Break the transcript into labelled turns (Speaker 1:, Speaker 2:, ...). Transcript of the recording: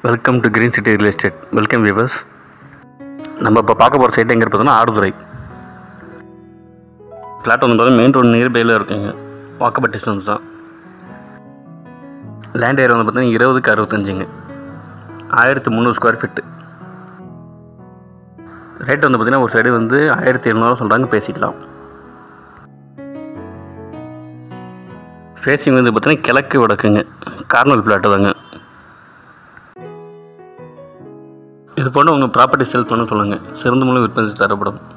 Speaker 1: welcome to green city real estate welcome viewers நம்ம இப்போ பார்க்க போகிற சைட் எங்கே பார்த்தோம்னா ஆடுதுறை ஃப்ளாட் வந்து பார்த்தீங்கன்னா மெயின் ரோடு நியர்பையில் இருக்குங்க வாக்கபட் டிஸ்டன்ஸ் தான் லேண்ட் ஏரியா வந்து பார்த்தீங்கன்னா இருபதுக்கு அறுபத்தஞ்சுங்க ஆயிரத்தி முந்நூறு ஸ்கொயர் ஃபீட்டு ரேட் வந்து பார்த்தீங்கன்னா ஒரு சைடு வந்து ஆயிரத்தி எழுநூறு சொல்கிறாங்க பேசிக்கலாம் ஃபேஸிங் வந்து பார்த்தீங்கன்னா கிழக்கு வடக்குங்க கார்னல் பிளாட்டு தாங்க இது போன்ற உங்கள் ப்ராப்பர்ட்டி செல் பண்ண சொல்லுங்கள் சிறந்த மூலம் விற்பனை செய்து தரப்படும்